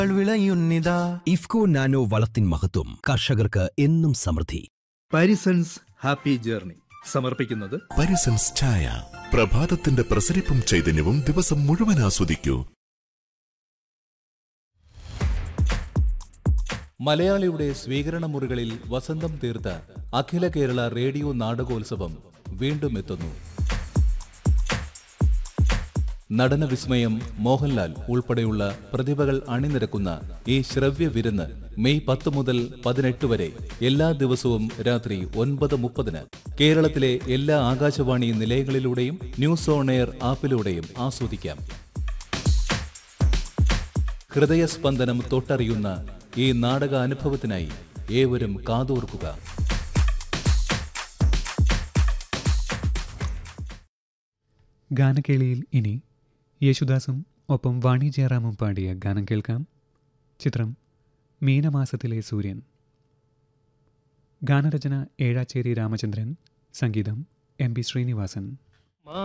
വിളയുന്നിതാ IFFCO nano വളത്തിൻ മഹത്വം കർഷകർക്ക് എന്നും സമൃദ്ധി പാരിസൺസ് ഹാപ്പി ജേർണി സമർപ്പിക്കുന്നത് പരിസൻസ് ചായ പ്രഭാതത്തിന്റെ പ്രസരിപ്പും ചൈതന്യവും ദിവസം മുഴുവൻ ആസ്വദിക്കൂ മലയാളിയുടെ സ്വീകരണ മുറികളിൽ വസന്തം തീർത്ത അഖില കേരള റേഡിയോ നാടകോത്സവം വീണ്ടും എത്തുന്നു നടന വിസ്മയം മോഹൻലാൽ ഉൾപ്പെടെയുള്ള പ്രതിഭകൾ അണിനിരക്കുന്ന ഈ ശ്രവ്യ വിരുന്ന് മെയ് പത്ത് മുതൽ പതിനെട്ട് വരെ എല്ലാ ദിവസവും രാത്രി ഒൻപത് മുപ്പതിന് കേരളത്തിലെ എല്ലാ ആകാശവാണി നിലയങ്ങളിലൂടെയും ന്യൂസ് ഓൺ എയർ ആപ്പിലൂടെയും ആസ്വദിക്കാം ഹൃദയസ്പന്ദനം തൊട്ടറിയുന്ന ഈ നാടക അനുഭവത്തിനായി ഏവരും കാതോർക്കുക ഗാനക്കേളിയിൽ ഇനി യേശുദാസും ഒപ്പം വാണി ജയറാമും പാടിയ ഗാനം കേൾക്കാം ചിത്രം മീനമാസത്തിലെ സൂര്യൻ ഗാനരചന ഏഴാച്ചേരി രാമചന്ദ്രൻ സംഗീതം എം പി ശ്രീനിവാസൻ